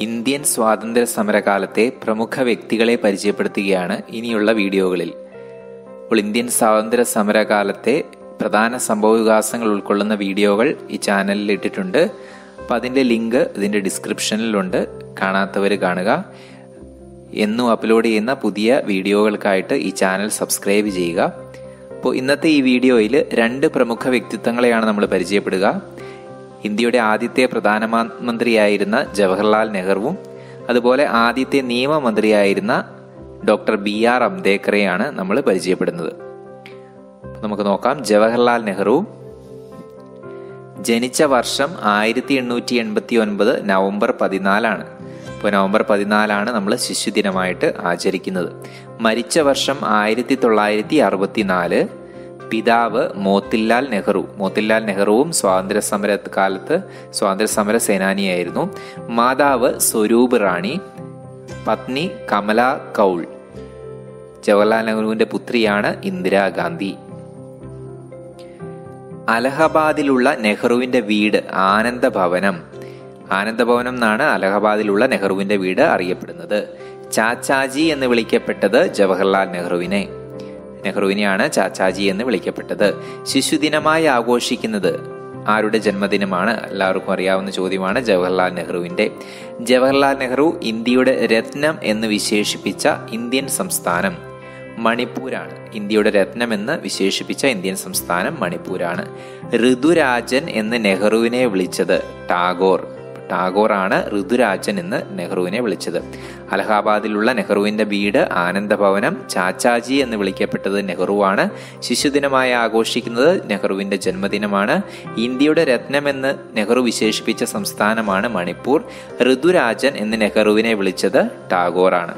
Indian സ്വാതന്ത്ര്യ സമരകാലത്തെ പ്രമുഖ വ്യക്തികളെ പരിചയപ്പെടുത്തുകയാണ് ഇനിയുള്ള വീഡിയോകളിൽ അപ്പോൾ ഇന്ത്യൻ സ്വാതന്ത്ര്യ സമരകാലത്തെ പ്രധാന സംഭവവികാസങ്ങൾ ഉൾക്കൊള്ളുന്ന വീഡിയോകൾ ഈ ചാനലിൽ ഇട്ടിട്ടുണ്ട് അപ്പം അതിൻ്റെ ലിങ്ക് ഇതിൻ്റെ ഡിസ്ക്രിപ്ഷനിലുണ്ട് കാണാത്തവർ കാണുക എന്നും അപ്ലോഡ് ചെയ്യുന്ന പുതിയ വീഡിയോകൾക്കായിട്ട് ഈ ചാനൽ സബ്സ്ക്രൈബ് ചെയ്യുക അപ്പോൾ ഇന്നത്തെ ഈ വീഡിയോയിൽ രണ്ട് പ്രമുഖ വ്യക്തിത്വങ്ങളെയാണ് നമ്മൾ പരിചയപ്പെടുക ഇന്ത്യയുടെ ആദ്യത്തെ പ്രധാനമന്ത്രിയായിരുന്ന ജവഹർലാൽ നെഹ്റുവും അതുപോലെ ആദ്യത്തെ നിയമമന്ത്രിയായിരുന്ന ഡോക്ടർ ബി ആർ അംബേദ്കറെയാണ് നമ്മൾ പരിചയപ്പെടുന്നത് നമുക്ക് നോക്കാം ജവഹർലാൽ നെഹ്റു ജനിച്ച വർഷം ആയിരത്തി എണ്ണൂറ്റി എൺപത്തി ഒൻപത് നവംബർ പതിനാലാണ് ഇപ്പോൾ നവംബർ പതിനാലാണ് നമ്മൾ ശിശുദിനമായിട്ട് ആചരിക്കുന്നത് മരിച്ച വർഷം ആയിരത്തി തൊള്ളായിരത്തി അറുപത്തിനാല് പിതാവ് മോത്തിലാൽ നെഹ്റു മോത്തിലാൽ നെഹ്റുവും സ്വാതന്ത്ര്യ സമര കാലത്ത് സ്വാതന്ത്ര്യ സമര സേനാനിയായിരുന്നു മാതാവ് സ്വരൂപ് റാണി പത്നി കമല കൗൾ ജവഹർലാൽ നെഹ്റുവിന്റെ പുത്രിയാണ് ഇന്ദിരാഗാന്ധി അലഹബാദിലുള്ള നെഹ്റുവിന്റെ വീട് ആനന്ദഭവനം ആനന്ദഭവനം എന്നാണ് അലഹബാദിലുള്ള നെഹ്റുവിന്റെ വീട് അറിയപ്പെടുന്നത് ചാച്ചാജി എന്ന് വിളിക്കപ്പെട്ടത് ജവഹർലാൽ നെഹ്റുവിനെ നെഹ്റുവിനെയാണ് ചാച്ചാജി എന്ന് വിളിക്കപ്പെട്ടത് ശിശുദിനമായി ആഘോഷിക്കുന്നത് ആരുടെ ജന്മദിനമാണ് എല്ലാവർക്കും അറിയാവുന്ന ചോദ്യമാണ് ജവഹർലാൽ നെഹ്റുവിന്റെ ജവഹർലാൽ നെഹ്റു ഇന്ത്യയുടെ രത്നം എന്ന് വിശേഷിപ്പിച്ച ഇന്ത്യൻ സംസ്ഥാനം മണിപ്പൂരാണ് ഇന്ത്യയുടെ രത്നം എന്ന് വിശേഷിപ്പിച്ച ഇന്ത്യൻ സംസ്ഥാനം മണിപ്പൂരാണ് ഋതുരാജൻ എന്ന് നെഹ്റുവിനെ വിളിച്ചത് ടാഗോർ ടാഗോറാണ് ഋതുരാജൻ എന്ന് നെഹ്റുവിനെ വിളിച്ചത് അലഹാബാദിലുള്ള നെഹ്റുവിന്റെ വീട് ആനന്ദഭവനം ചാച്ചാജി എന്ന് വിളിക്കപ്പെട്ടത് നെഹ്റുവാണ് ശിശുദിനമായി ആഘോഷിക്കുന്നത് നെഹ്റുവിന്റെ ജന്മദിനമാണ് ഇന്ത്യയുടെ രത്നമെന്ന് നെഹ്റു വിശേഷിപ്പിച്ച സംസ്ഥാനമാണ് മണിപ്പൂർ ഋതുരാജൻ എന്ന് നെഹ്റുവിനെ വിളിച്ചത് ടാഗോറാണ്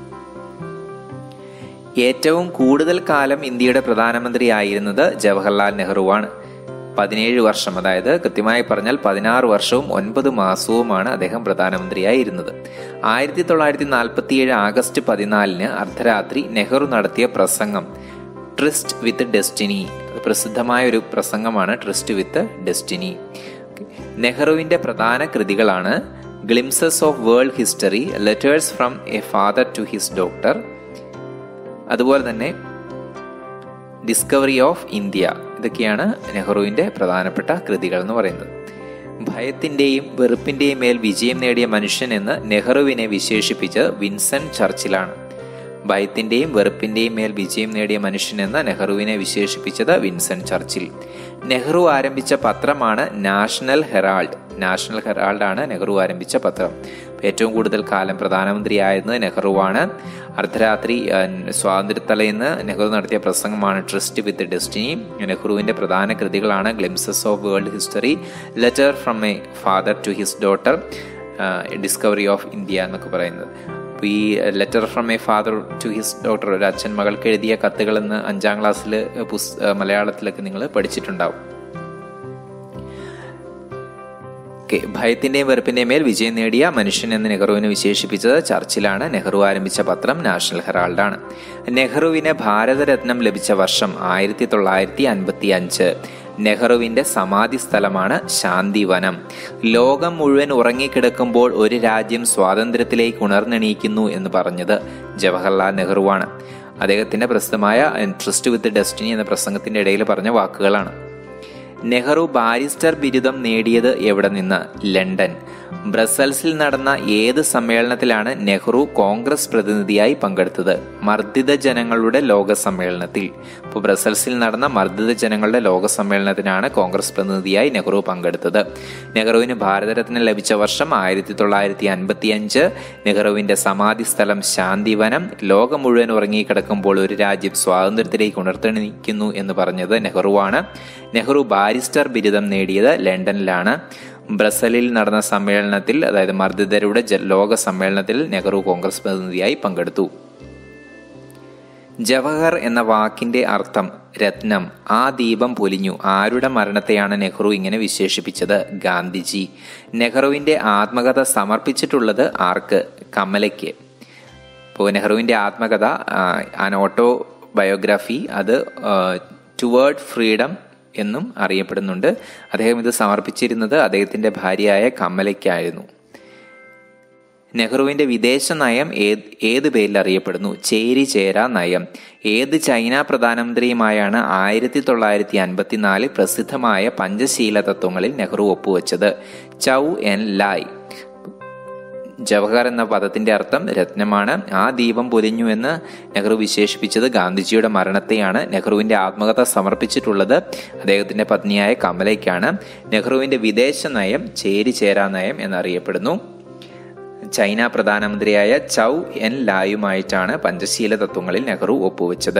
ഏറ്റവും കൂടുതൽ കാലം ഇന്ത്യയുടെ പ്രധാനമന്ത്രിയായിരുന്നത് ജവഹർലാൽ നെഹ്റുവാണ് പതിനേഴ് വർഷം അതായത് കൃത്യമായി പറഞ്ഞാൽ പതിനാറ് വർഷവും ഒൻപത് മാസവുമാണ് അദ്ദേഹം പ്രധാനമന്ത്രിയായിരുന്നത് ആയിരത്തി തൊള്ളായിരത്തി നാൽപ്പത്തിയേഴ് ആഗസ്റ്റ് പതിനാലിന് അർദ്ധരാത്രി നെഹ്റു നടത്തിയ പ്രസംഗം ട്രിസ്റ്റ് വിത്ത് ഡെസ്റ്റിനി പ്രസിദ്ധമായ ഒരു പ്രസംഗമാണ് ട്രിസ്റ്റ് വിത്ത് ഡെസ്റ്റിനി നെഹ്റുവിന്റെ പ്രധാന കൃതികളാണ് glimpses of world history letters from a father to his doctor അതുപോലെ തന്നെ ഡിസ്കവറി ഓഫ് ഇന്ത്യ ഇതൊക്കെയാണ് നെഹ്റുവിന്റെ പ്രധാനപ്പെട്ട കൃതികൾ എന്ന് പറയുന്നത് ഭയത്തിന്റെയും വെറുപ്പിന്റെയും മേൽ വിജയം നേടിയ മനുഷ്യൻ എന്ന് നെഹ്റുവിനെ വിശേഷിപ്പിച്ചത് വിൻസെന്റ് ചർച്ചിലാണ് ഭയത്തിന്റെയും വെറുപ്പിന്റെയും മേൽ വിജയം നേടിയ മനുഷ്യൻ എന്ന നെഹ്റുവിനെ വിശേഷിപ്പിച്ചത് വിൻസെന്റ് ചർച്ചിൽ നെഹ്റു ആരംഭിച്ച പത്രമാണ് നാഷണൽ ഹെറാൾഡ് നാഷണൽ ഹെറാൾഡ് ആണ് നെഹ്റു ആരംഭിച്ച പത്രം ഏറ്റവും കൂടുതൽ കാലം പ്രധാനമന്ത്രിയായിരുന്നത് നെഹ്റുവാണ് അർദ്ധരാത്രി സ്വാതന്ത്ര്യത്തലേന്ന് നെഹ്റു നടത്തിയ പ്രസംഗമാണ് ട്രസ്റ്റ് വിത്ത് ഡെസ്റ്റിനി നെഹ്റുവിന്റെ പ്രധാന കൃതികളാണ് glimpses of world history letter from a father to his daughter discovery of India എന്നൊക്കെ പറയുന്നത് അപ്പോൾ ഈ letter from a father to his daughter ഒരു അച്ഛൻ മകൾക്ക് എഴുതിയ കത്തുകളെന്ന് അഞ്ചാം ക്ലാസ്സിൽ പുസ് മലയാളത്തിലൊക്കെ നിങ്ങൾ പഠിച്ചിട്ടുണ്ടാവും ഓക്കെ ഭയത്തിന്റെയും വെറുപ്പിന്റെയും മേൽ വിജയം നേടിയ മനുഷ്യൻ എന്ന് നെഹ്റുവിനെ വിശേഷിപ്പിച്ചത് ചർച്ചിലാണ് നെഹ്റു ആരംഭിച്ച പത്രം നാഷണൽ ഹെറാൾഡാണ് നെഹ്റുവിന് ഭാരതരത്നം ലഭിച്ച വർഷം ആയിരത്തി തൊള്ളായിരത്തി അൻപത്തി അഞ്ച് നെഹ്റുവിന്റെ സമാധി സ്ഥലമാണ് ശാന്തിവനം ലോകം മുഴുവൻ ഉറങ്ങിക്കിടക്കുമ്പോൾ ഒരു രാജ്യം സ്വാതന്ത്ര്യത്തിലേക്ക് ഉണർന്നെണീക്കുന്നു എന്ന് പറഞ്ഞത് ജവഹർലാൽ നെഹ്റുവാണ് അദ്ദേഹത്തിന്റെ പ്രസിദ്ധമായ ട്രസ്റ്റ് വിത്ത് ഡെസ്റ്റിനി എന്ന പ്രസംഗത്തിന്റെ ഇടയിൽ പറഞ്ഞ വാക്കുകളാണ് നെഹ്റു ബാരിസ്റ്റർ ബിരുദം നേടിയത് എവിടെ നിന്ന് ലണ്ടൻ ബ്രസൽസിൽ നടന്ന ഏത് സമ്മേളനത്തിലാണ് നെഹ്റു കോൺഗ്രസ് പ്രതിനിധിയായി പങ്കെടുത്തത് മർദ്ദിത ജനങ്ങളുടെ ലോക സമ്മേളനത്തിൽ ഇപ്പോൾ ബ്രസൽസിൽ നടന്ന മർദ്ദിത ജനങ്ങളുടെ ലോക സമ്മേളനത്തിനാണ് കോൺഗ്രസ് പ്രതിനിധിയായി നെഹ്റു പങ്കെടുത്തത് നെഹ്റുവിന് ഭാരതരത്നം ലഭിച്ച വർഷം ആയിരത്തി തൊള്ളായിരത്തി അൻപത്തി അഞ്ച് നെഹ്റുവിന്റെ സമാധി സ്ഥലം ശാന്തിവനം ലോകം മുഴുവൻ ഉറങ്ങിക്കിടക്കുമ്പോൾ ഒരു രാജ്യം സ്വാതന്ത്ര്യത്തിലേക്ക് ഉണർത്തണിക്കുന്നു എന്ന് പറഞ്ഞത് നെഹ്റുവാണ് നെഹ്റു ബാരിസ്റ്റർ ബിരുദം നേടിയത് ലണ്ടനിലാണ് ബ്രസലിൽ നടന്ന സമ്മേളനത്തിൽ അതായത് മർദ്ദിതരുടെ ലോക സമ്മേളനത്തിൽ നെഹ്റു കോൺഗ്രസ് പ്രതിനിധിയായി പങ്കെടുത്തു ജവഹർ എന്ന വാക്കിന്റെ അർത്ഥം രത്നം ആ ദീപം പൊലിഞ്ഞു ആരുടെ മരണത്തെയാണ് നെഹ്റു ഇങ്ങനെ വിശേഷിപ്പിച്ചത് ഗാന്ധിജി നെഹ്റുവിന്റെ ആത്മകഥ സമർപ്പിച്ചിട്ടുള്ളത് ആർക്ക് കമലയ്ക്ക് ഇപ്പോൾ നെഹ്റുവിന്റെ ആത്മകഥ ആൻ ഓട്ടോ ബയോഗ്രാഫി അത് ടുവേർഡ് ഫ്രീഡം എന്നും അറിയപ്പെടുന്നുണ്ട് അദ്ദേഹം ഇത് സമർപ്പിച്ചിരുന്നത് അദ്ദേഹത്തിന്റെ ഭാര്യയായ കമലയ്ക്കായിരുന്നു നെഹ്റുവിന്റെ വിദേശ നയം ഏത് ഏത് പേരിൽ അറിയപ്പെടുന്നു ചേരി ചേര നയം ഏത് ചൈന പ്രധാനമന്ത്രിയുമായാണ് ആയിരത്തി തൊള്ളായിരത്തി അൻപത്തിനാല് പ്രസിദ്ധമായ പഞ്ചശീല തത്വങ്ങളിൽ നെഹ്റു ഒപ്പുവെച്ചത് ചൗ എൻ ലായ് ജവഹർ എന്ന പദത്തിന്റെ അർത്ഥം രത്നമാണ് ആ ദീപം പൊലിഞ്ഞു എന്ന് നെഹ്റു വിശേഷിപ്പിച്ചത് ഗാന്ധിജിയുടെ മരണത്തെയാണ് നെഹ്റുവിന്റെ ആത്മകഥ സമർപ്പിച്ചിട്ടുള്ളത് അദ്ദേഹത്തിന്റെ പത്നിയായ കമലയ്ക്കാണ് നെഹ്റുവിന്റെ വിദേശ നയം ചേരി ചേരാ നയം എന്നറിയപ്പെടുന്നു ചൈന പ്രധാനമന്ത്രിയായ ചൗ എൻ ലായുമായിട്ടാണ് പഞ്ചശീല തത്വങ്ങളിൽ നെഹ്റു ഒപ്പുവെച്ചത്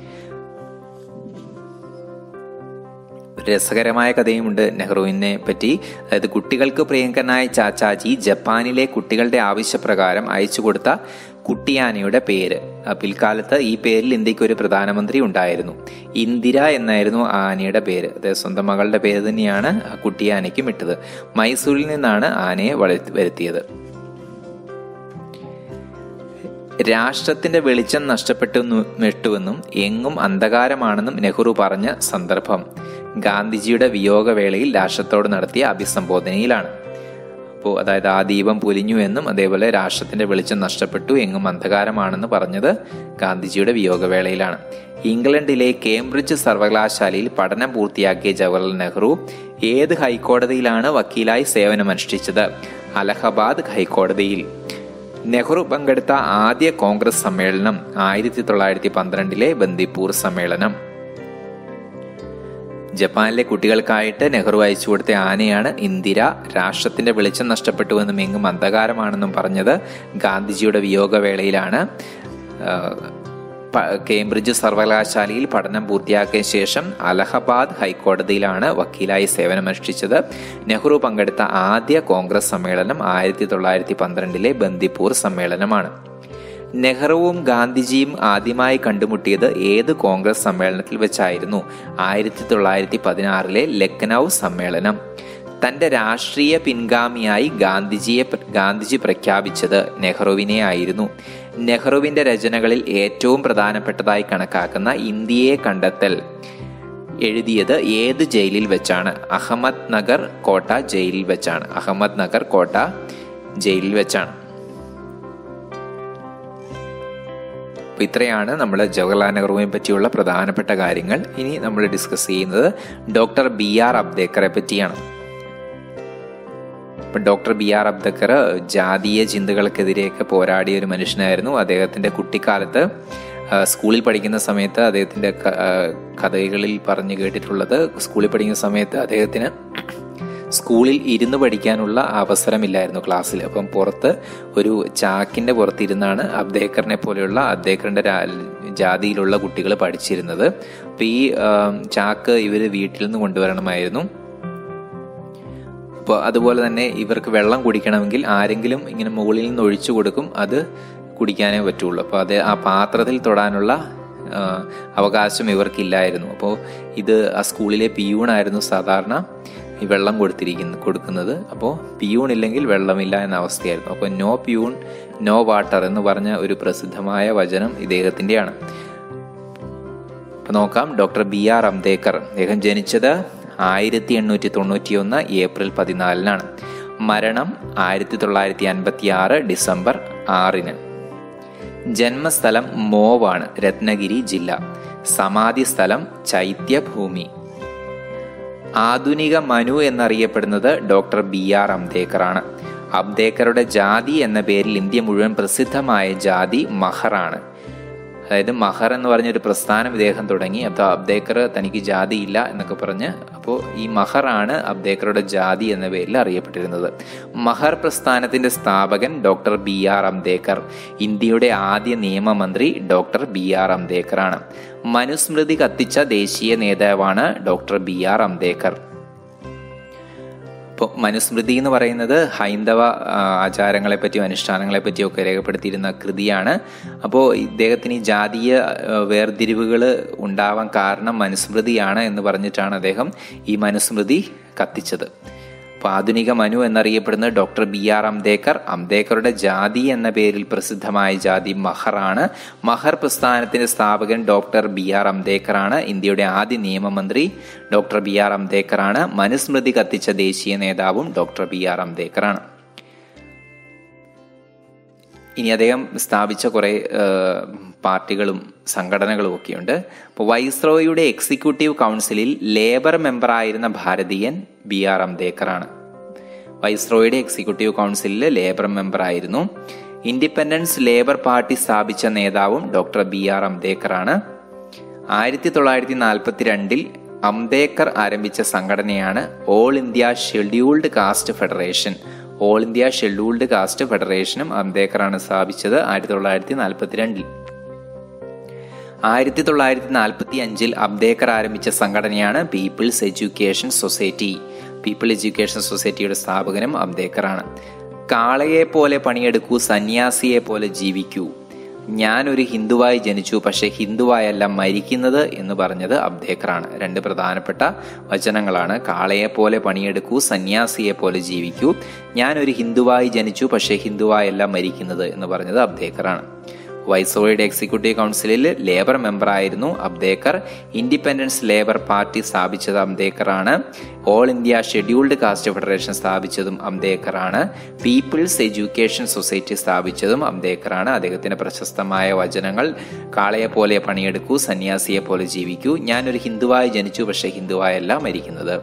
രസകരമായ കഥയുമുണ്ട് നെഹ്റുവിനെ പറ്റി അതായത് കുട്ടികൾക്ക് പ്രിയങ്കരനായ ചാച്ചാജി ജപ്പാനിലെ കുട്ടികളുടെ ആവശ്യപ്രകാരം അയച്ചു കൊടുത്ത കുട്ടിയാനയുടെ പേര് പിൽക്കാലത്ത് ഈ പേരിൽ ഇന്ത്യക്ക് ഒരു പ്രധാനമന്ത്രി ഉണ്ടായിരുന്നു ഇന്ദിര എന്നായിരുന്നു ആ ആനയുടെ പേര് അതായത് സ്വന്തം മകളുടെ പേര് തന്നെയാണ് ആ കുട്ടിയാനയ്ക്കും ഇട്ടത് മൈസൂരിൽ നിന്നാണ് ആനയെ വരുത്തിയത് രാഷ്ട്രത്തിന്റെ വെളിച്ചം നഷ്ടപ്പെട്ടു മെട്ടുവെന്നും എങ്ങും അന്ധകാരമാണെന്നും നെഹ്റു പറഞ്ഞ സന്ദർഭം ഗാന്ധിജിയുടെ വിയോഗവേളയിൽ രാഷ്ട്രത്തോട് നടത്തിയ അഭിസംബോധനയിലാണ് അപ്പോൾ അതായത് ആ ദീപം പൊലിഞ്ഞു എന്നും അതേപോലെ രാഷ്ട്രത്തിന്റെ വെളിച്ചം നഷ്ടപ്പെട്ടു എങ്ങും അന്ധകാരമാണെന്ന് പറഞ്ഞത് ഗാന്ധിജിയുടെ വിയോഗവേളയിലാണ് ഇംഗ്ലണ്ടിലെ കേംബ്രിഡ്ജ് സർവകലാശാലയിൽ പഠനം പൂർത്തിയാക്കിയ ജവഹർലാൽ നെഹ്റു ഏത് ഹൈക്കോടതിയിലാണ് വക്കീലായി സേവനമനുഷ്ഠിച്ചത് അലഹബാദ് ഹൈക്കോടതിയിൽ നെഹ്റു പങ്കെടുത്ത ആദ്യ കോൺഗ്രസ് സമ്മേളനം ആയിരത്തി തൊള്ളായിരത്തി പന്ത്രണ്ടിലെ ബന്ദിപ്പൂർ സമ്മേളനം ജപ്പാനിലെ കുട്ടികൾക്കായിട്ട് നെഹ്റു അയച്ചു കൊടുത്ത ആനയാണ് ഇന്ദിര രാഷ്ട്രത്തിന്റെ വെളിച്ചം നഷ്ടപ്പെട്ടുവെന്നും എങ്ങും അന്ധകാരമാണെന്നും പറഞ്ഞത് ഗാന്ധിജിയുടെ വിയോഗവേളയിലാണ് കേംബ്രിഡ്ജ് സർവകലാശാലയിൽ പഠനം പൂർത്തിയാക്കിയ ശേഷം അലഹബാദ് ഹൈക്കോടതിയിലാണ് വക്കീലായി സേവനമനുഷ്ഠിച്ചത് നെഹ്റു പങ്കെടുത്ത ആദ്യ കോൺഗ്രസ് സമ്മേളനം ആയിരത്തി തൊള്ളായിരത്തി പന്ത്രണ്ടിലെ ബന്ദിപ്പൂർ സമ്മേളനമാണ് നെഹ്റുവും ഗാന്ധിജിയും ആദ്യമായി കണ്ടുമുട്ടിയത് ഏത് കോൺഗ്രസ് സമ്മേളനത്തിൽ വെച്ചായിരുന്നു ആയിരത്തി തൊള്ളായിരത്തി പതിനാറിലെ ലക്നൌ സമ്മേളനം തന്റെ രാഷ്ട്രീയ പിൻഗാമിയായി ഗാന്ധിജിയെ ഗാന്ധിജി പ്രഖ്യാപിച്ചത് നെഹ്റുവിനെ ആയിരുന്നു നെഹ്റുവിന്റെ രചനകളിൽ ഏറ്റവും പ്രധാനപ്പെട്ടതായി കണക്കാക്കുന്ന ഇന്ത്യയെ കണ്ടെത്തൽ എഴുതിയത് ഏത് ജയിലിൽ വെച്ചാണ് അഹമ്മദ് നഗർ കോട്ട ജയിലിൽ വെച്ചാണ് അഹമ്മദ് നഗർ കോട്ട ജയിലിൽ വെച്ചാണ് അപ്പോൾ ഇത്രയാണ് നമ്മൾ ജവഹർലാൽ നെഹ്റുവിനെ പറ്റിയുള്ള പ്രധാനപ്പെട്ട കാര്യങ്ങൾ ഇനി നമ്മൾ ഡിസ്കസ് ചെയ്യുന്നത് ഡോക്ടർ ബി ആർ അബ്ദേക്കറെ പറ്റിയാണ് ഇപ്പം ഡോക്ടർ ബി ആർ അബ്ദക്കർ ജാതീയ ചിന്തകൾക്കെതിരെയൊക്കെ പോരാടിയ ഒരു മനുഷ്യനായിരുന്നു അദ്ദേഹത്തിൻ്റെ കുട്ടിക്കാലത്ത് സ്കൂളിൽ പഠിക്കുന്ന സമയത്ത് അദ്ദേഹത്തിൻ്റെ കഥകളിൽ പറഞ്ഞു കേട്ടിട്ടുള്ളത് സ്കൂളിൽ പഠിക്കുന്ന സമയത്ത് അദ്ദേഹത്തിന് സ്കൂളിൽ ഇരുന്ന് പഠിക്കാനുള്ള അവസരമില്ലായിരുന്നു ക്ലാസ്സിൽ അപ്പം പുറത്ത് ഒരു ചാക്കിൻ്റെ പുറത്തിരുന്നാണ് അബ്ദേക്കറിനെ പോലെയുള്ള അബ്ദേക്കറിൻ്റെ ജാതിയിലുള്ള കുട്ടികൾ പഠിച്ചിരുന്നത് അപ്പം ഈ ചാക്ക് ഇവർ വീട്ടിൽ നിന്ന് കൊണ്ടുവരണമായിരുന്നു അപ്പോൾ അതുപോലെ തന്നെ ഇവർക്ക് വെള്ളം കുടിക്കണമെങ്കിൽ ആരെങ്കിലും ഇങ്ങനെ മുകളിൽ നിന്ന് ഒഴിച്ചു കൊടുക്കും അത് കുടിക്കാനേ പറ്റുള്ളൂ അപ്പോൾ അത് ആ പാത്രത്തിൽ തൊടാനുള്ള അവകാശം ഇവർക്കില്ലായിരുന്നു അപ്പോൾ ഇത് ആ സ്കൂളിലെ പിയൂണായിരുന്നു സാധാരണ ഈ വെള്ളം കൊടുത്തിരിക്കുന്നു കൊടുക്കുന്നത് അപ്പോൾ പിയൂൺ ഇല്ലെങ്കിൽ വെള്ളമില്ല എന്ന അവസ്ഥയായിരുന്നു അപ്പോൾ നോ പിയൂൺ നോ വാട്ടർ എന്ന് പറഞ്ഞ ഒരു പ്രസിദ്ധമായ വചനം ഇദ്ദേഹത്തിൻ്റെയാണ് അപ്പോൾ നോക്കാം ഡോക്ടർ ബി ആർ അംബേദ്കർ അദ്ദേഹം ജനിച്ചത് ആയിരത്തി എണ്ണൂറ്റി തൊണ്ണൂറ്റി ഒന്ന് ഏപ്രിൽ പതിനാലിനാണ് മരണം ആയിരത്തി തൊള്ളായിരത്തി അൻപത്തി ആറ് ഡിസംബർ ആറിന് ജന്മസ്ഥലം മോവാണ് രത്നഗിരി ജില്ല സമാധി സ്ഥലം ചൈത്യഭൂമി ആധുനിക മനു എന്നറിയപ്പെടുന്നത് ഡോക്ടർ ബി ആർ അംബേദ്കർ ആണ് അംബേദ്കറുടെ ജാതി എന്ന പേരിൽ ഇന്ത്യ മുഴുവൻ പ്രസിദ്ധമായ ജാതി മഹറാണ് അതായത് മഹർ എന്ന് പറഞ്ഞൊരു പ്രസ്ഥാനം ഇദ്ദേഹം തുടങ്ങി അപ്പോൾ അബ്ദേക്കർ തനിക്ക് ജാതി ഇല്ല എന്നൊക്കെ പറഞ്ഞ് അപ്പോൾ ഈ മഹറാണ് അബ്ദേക്കറുടെ ജാതി എന്ന പേരിൽ അറിയപ്പെട്ടിരുന്നത് മഹർ പ്രസ്ഥാനത്തിന്റെ സ്ഥാപകൻ ഡോക്ടർ ബി ആർ അംബേദ്കർ ഇന്ത്യയുടെ ആദ്യ നിയമമന്ത്രി ഡോക്ടർ ബി ആർ അംബേദ്കർ ആണ് മനുസ്മൃതി കത്തിച്ച ദേശീയ നേതാവാണ് ഡോക്ടർ ബി ആർ അംബേദ്കർ ഇപ്പോൾ മനുസ്മൃതി എന്ന് പറയുന്നത് ഹൈന്ദവ ആചാരങ്ങളെ പറ്റിയും അനുഷ്ഠാനങ്ങളെ പറ്റിയും ഒക്കെ രേഖപ്പെടുത്തിയിരുന്ന കൃതിയാണ് അപ്പോൾ ഇദ്ദേഹത്തിന് ഈ ജാതീയ വേർതിരിവുകൾ ഉണ്ടാവാൻ കാരണം മനുസ്മൃതിയാണ് എന്ന് പറഞ്ഞിട്ടാണ് അദ്ദേഹം ഈ മനുസ്മൃതി കത്തിച്ചത് അപ്പോൾ ആധുനിക മനു എന്നറിയപ്പെടുന്നത് ഡോക്ടർ ബി ആർ അംബേദ്കർ അംബേദ്കറുടെ ജാതി എന്ന പേരിൽ പ്രസിദ്ധമായ ജാതി മഹറാണ് മഹർ പ്രസ്ഥാനത്തിന്റെ സ്ഥാപകൻ ഡോക്ടർ ബി ആർ അംബേദ്കർ ആണ് ഇന്ത്യയുടെ ആദ്യ നിയമമന്ത്രി ഡോക്ടർ ബി ആർ അംബേദ്കർ ആണ് മനുസ്മൃതി കത്തിച്ച ദേശീയ നേതാവും ഡോക്ടർ ബി ആർ അംബേദ്കർ ആണ് ഇനി അദ്ദേഹം സ്ഥാപിച്ച കുറേ ഏഹ്, പാർട്ടികളും സംഘടനകളും ഒക്കെയുണ്ട് അപ്പോൾ വൈസ്രോയുടെ എക്സിക്യൂട്ടീവ് കൗൺസിലിൽ ലേബർ മെമ്പറായിരുന്ന ഭാരതീയൻ ബി ആർ അംബേദ്കറാണ് വൈസ്രോയുടെ എക്സിക്യൂട്ടീവ് കൗൺസിലിൽ ലേബർ മെമ്പറായിരുന്നു ഇൻഡിപെൻഡൻസ് ലേബർ പാർട്ടി സ്ഥാപിച്ച നേതാവും ഡോക്ടർ ബി ആർ അംബേദ്കറാണ് ആയിരത്തി തൊള്ളായിരത്തി നാൽപ്പത്തി രണ്ടിൽ അംബേദ്കർ ആരംഭിച്ച സംഘടനയാണ് All India Scheduled Caste Federation All India Scheduled Caste ഫെഡറേഷനും അംബേദ്കറാണ് സ്ഥാപിച്ചത് ആയിരത്തി തൊള്ളായിരത്തി നാൽപ്പത്തിരണ്ടിൽ ആയിരത്തി തൊള്ളായിരത്തി നാൽപ്പത്തി അഞ്ചിൽ അംബേദ്കർ ആരംഭിച്ച സംഘടനയാണ് people's education society people education സൊസൈറ്റിയുടെ സ്ഥാപകനും അംബേദ്കറാണ് കാളയെ പോലെ പണിയെടുക്കൂ സന്യാസിയെ പോലെ ജീവിക്കൂ ഞാനൊരു ഹിന്ദുവായി ജനിച്ചു പക്ഷെ ഹിന്ദുവായല്ല മരിക്കുന്നത് എന്ന് പറഞ്ഞത് അംബേദ്കറാണ് രണ്ട് പ്രധാനപ്പെട്ട വചനങ്ങളാണ് കാളയെ പോലെ പണിയെടുക്കൂ സന്യാസിയെ പോലെ ജീവിക്കൂ ഞാനൊരു ഹിന്ദുവായി ജനിച്ചു പക്ഷെ ഹിന്ദുവായല്ല മരിക്കുന്നത് എന്ന് പറഞ്ഞത് അംബേദ്കറാണ് വൈസ്രോയുടെ എക്സിക്യൂട്ടീവ് കൗൺസിലിൽ ലേബർ മെമ്പറായിരുന്നു അബ്ദേക്കർ ഇൻഡിപെൻഡൻസ് ലേബർ പാർട്ടി സ്ഥാപിച്ചത് അംബേദ്കറാണ് All India Scheduled Caste Federation സ്ഥാപിച്ചതും അംബേദ്കറാണ് പീപ്പിൾസ് എഡ്യൂക്കേഷൻ സൊസൈറ്റി സ്ഥാപിച്ചതും അംബേദ്കറാണ് അദ്ദേഹത്തിന്റെ പ്രശസ്തമായ വചനങ്ങൾ കാളയെ പോലെ പണിയെടുക്കൂ സന്യാസിയെ പോലെ ജീവിക്കൂ ഞാനൊരു ഹിന്ദുവായി ജനിച്ചു പക്ഷേ ഹിന്ദുവായല്ല മരിക്കുന്നത്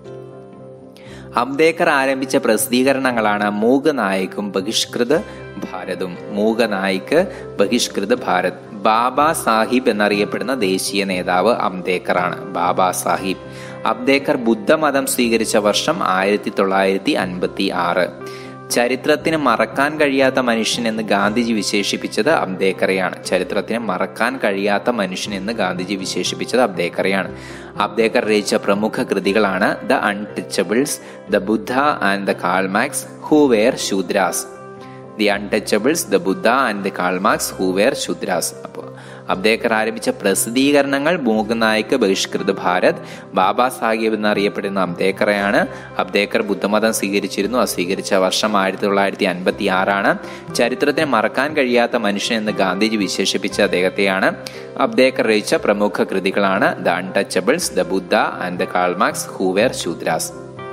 അംബേദ്കർ ആരംഭിച്ച പ്രസിദ്ധീകരണങ്ങളാണ് മൂകനായിക്കും ബഹിഷ്കൃത ഭാരതും മൂകനായിക്ക് ബഹിഷ്കൃത ഭാരത് ബാബാ സാഹിബ് എന്നറിയപ്പെടുന്ന ദേശീയ നേതാവ് അംബേദ്കറാണ് ബാബാ സാഹിബ് അംബേദ്കർ ബുദ്ധമതം സ്വീകരിച്ച വർഷം ആയിരത്തി തൊള്ളായിരത്തി അൻപത്തി ആറ് ചരിത്രത്തിന് മറക്കാൻ കഴിയാത്ത മനുഷ്യൻ എന്ന് ഗാന്ധിജി വിശേഷിപ്പിച്ചത് അംബേദ്കറെയാണ് ചരിത്രത്തിന് മറക്കാൻ കഴിയാത്ത മനുഷ്യൻ എന്ന് ഗാന്ധിജി വിശേഷിപ്പിച്ചത് അംബേദ്കറെയാണ് അംബേദ്കർ രചിച്ച പ്രമുഖ കൃതികളാണ് the untouchables the Buddha and the Karl Marx who were Shudras the untouchables the Buddha and the Karl Marx who were Shudras അപ്പോൾ അംബേദ്കർ ആരംഭിച്ച പ്രസിദ്ധീകരണങ്ങൾ മൂകനായിക്ക് ബഹിഷ്കൃത ഭാരത് ബാബാ സാഹിബ് എന്നറിയപ്പെടുന്ന അംബേദ്കറെയാണ് അംബേദ്കർ ബുദ്ധമതം സ്വീകരിച്ചിരുന്നു അത് സ്വീകരിച്ച വർഷം ആയിരത്തി തൊള്ളായിരത്തി അൻപത്തി ആറാണ് ചരിത്രത്തിന് മറക്കാൻ കഴിയാത്ത മനുഷ്യൻ എന്ന് ഗാന്ധിജി വിശേഷിപ്പിച്ച അദ്ദേഹത്തെയാണ് അംബേദ്കർ രചിച്ച പ്രമുഖ കൃതികളാണ് the untouchables the Buddha and the Karl Marx who were Shudras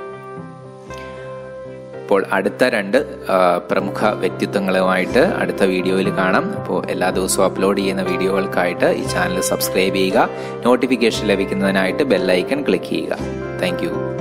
അപ്പോൾ അടുത്ത രണ്ട് ആ, പ്രമുഖ വ്യക്തിത്വങ്ങളുമായിട്ട് അടുത്ത വീഡിയോയിൽ കാണാം അപ്പോൾ എല്ലാ ദിവസവും അപ്ലോഡ് ചെയ്യുന്ന വീഡിയോകൾക്കായിട്ട് ഈ ചാനൽ സബ്സ്ക്രൈബ് ചെയ്യുക നോട്ടിഫിക്കേഷൻ ലഭിക്കുന്നതിനായിട്ട് ബെല്ലൈക്കൺ ക്ലിക്ക് ചെയ്യുക താങ്ക്